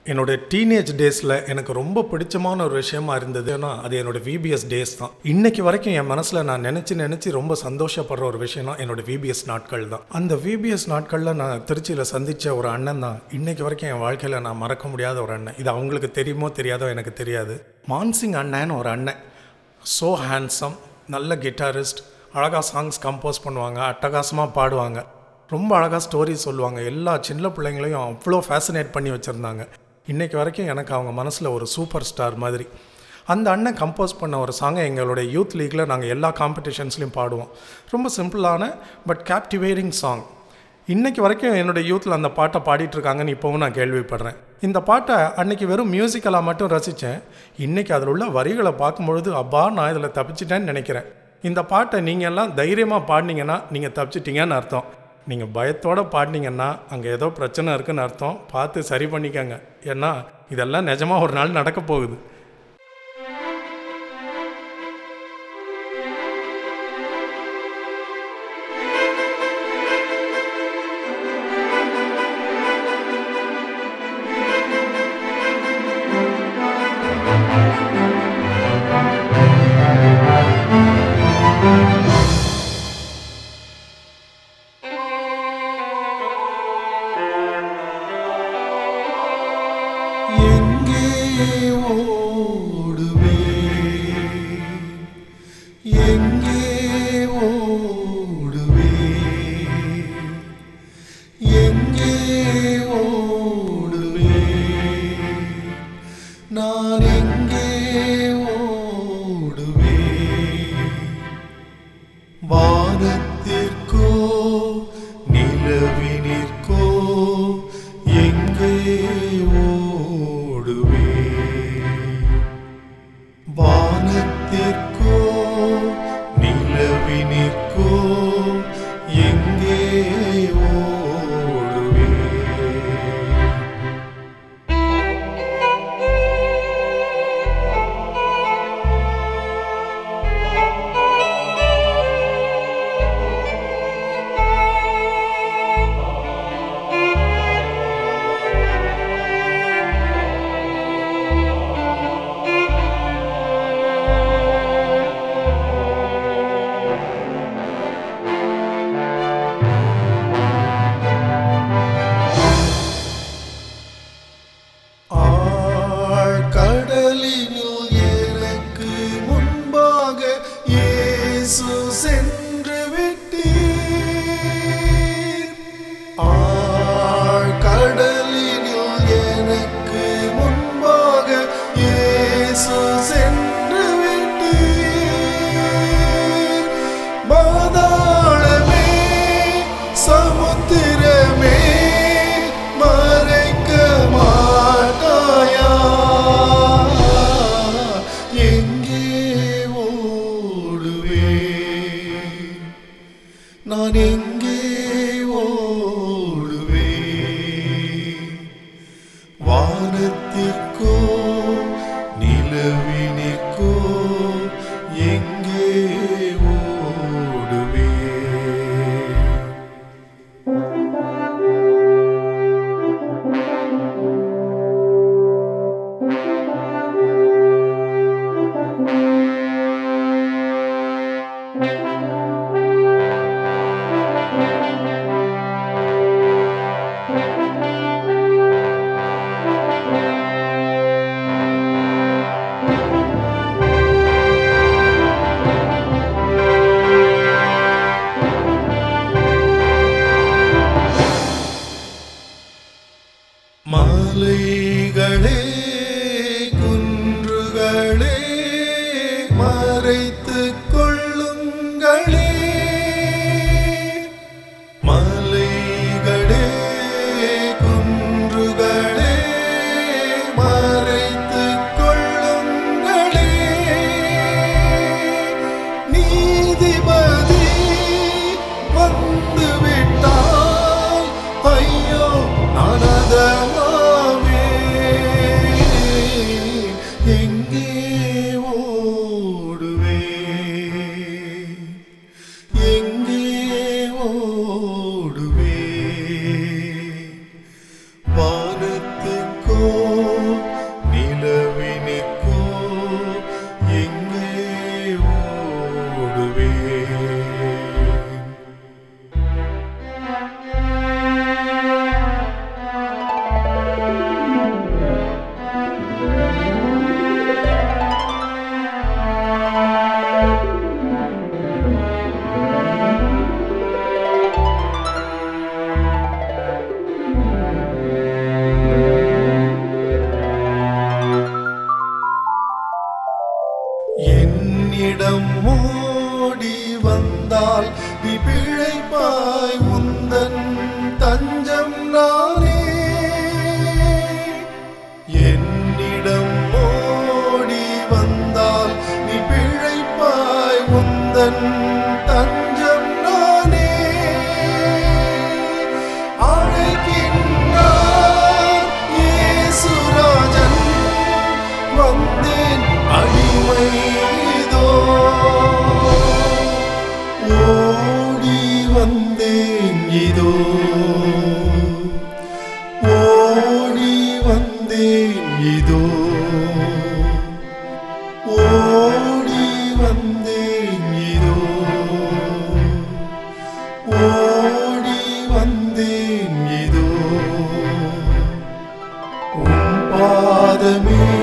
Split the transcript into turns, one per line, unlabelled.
என்னோட டீனேஜ் டேஸில் எனக்கு ரொம்ப பிடிச்சமான ஒரு விஷயமா இருந்ததுன்னா அது என்னோட விபிஎஸ் டேஸ் தான் இன்னைக்கு வரைக்கும் என் மனசில் நான் நினச்சி நினச்சி ரொம்ப சந்தோஷப்படுற ஒரு விஷயம்னா என்னோட விபிஎஸ் நாட்கள் தான் அந்த விபிஎஸ் நாட்களில் நான் திருச்சியில் சந்தித்த ஒரு அண்ணன் தான் இன்னைக்கு வரைக்கும் என் வாழ்க்கையில் நான் மறக்க முடியாத ஒரு அண்ணன் இது அவங்களுக்கு தெரியுமோ தெரியாதோ எனக்கு தெரியாது மான்சிங் அண்ணன் ஒரு அண்ணன் ஸோ ஹேண்ட்ஸம் நல்ல கிட்டாரிஸ்ட் அழகாக சாங்ஸ் கம்போஸ் பண்ணுவாங்க அட்டகாசமாக பாடுவாங்க ரொம்ப அழகாக ஸ்டோரி சொல்லுவாங்க எல்லா சின்ன பிள்ளைங்களையும் அவ்வளோ ஃபேசினேட் பண்ணி வச்சுருந்தாங்க இன்றைக்கி வரைக்கும் எனக்கு அவங்க மனசில் ஒரு சூப்பர் ஸ்டார் மாதிரி அந்த அண்ணன் கம்போஸ் பண்ண ஒரு சாங்கை எங்களுடைய யூத் லீக்கில் நாங்கள் எல்லா காம்படிஷன்ஸ்லையும் பாடுவோம் ரொம்ப சிம்பிளான பட் கேப்டிவேட்டிங் சாங் இன்னைக்கு வரைக்கும் என்னோட யூத்தில் அந்த பாட்டை பாடிட்டு இருக்காங்கன்னு இப்போவும் நான் கேள்விப்படுறேன் இந்த பாட்டை அன்னைக்கு வெறும் மியூசிக்கலாக மட்டும் ரசித்தேன் இன்னைக்கு அதில் உள்ள வரிகளை பார்க்கும்பொழுது அப்பா நான் இதில் தப்பிச்சிட்டேன்னு நினைக்கிறேன் இந்த பாட்டை நீங்கள் எல்லாம் தைரியமாக பாடினீங்கன்னா நீங்கள் தப்பிச்சிட்டீங்கன்னு அர்த்தம் நீங்கள் பயத்தோடு பாடினீங்கன்னா அங்கே ஏதோ பிரச்சனை இருக்குன்னு அர்த்தம் பார்த்து சரி பண்ணிக்கங்க ஏன்னா இதெல்லாம் நிஜமாக ஒரு நாள் நடக்க போகுது
எங்கே ஓடுவே எங்கே ஓடுவே எங்கே ஓடுவே நான் எங்கே ஓடுவே வானத்திற்கோ நிலவினிற்கோ எங்கே ஓடுவே வானத்திற்கோ நிலவினிற்கோ எங்கே ஓடுவே ஆழ்கடலினில் எனக்கு முன்பாக இயேசு சென்று விட்டீர் ஆழ்கடலினில் எனக்கு முன்பாக இயேசு சென்று விட்டீர் பாதாளமே சமுத்திரமே மறைக்க மாட்டாயா எங்கே ஓடுவே நான் எங்கே ஓடுவே வானத்திற்கோ நிலவினிற்கோ எங்கே ஓடுவே மலைகளே குன்றுகளே மறைத்துக் கொள்ளுங்களே மலைகளே குன்றுகளே மறைத்துக் கொள்ளுங்களே நீதிபதி வந்து விட்டால் ஐயோ நானதமாவே வந்தேன் இதோ ஓடி வந்தேன் இதோ ஓடி வந்தேன் இதோ உன் பாதமே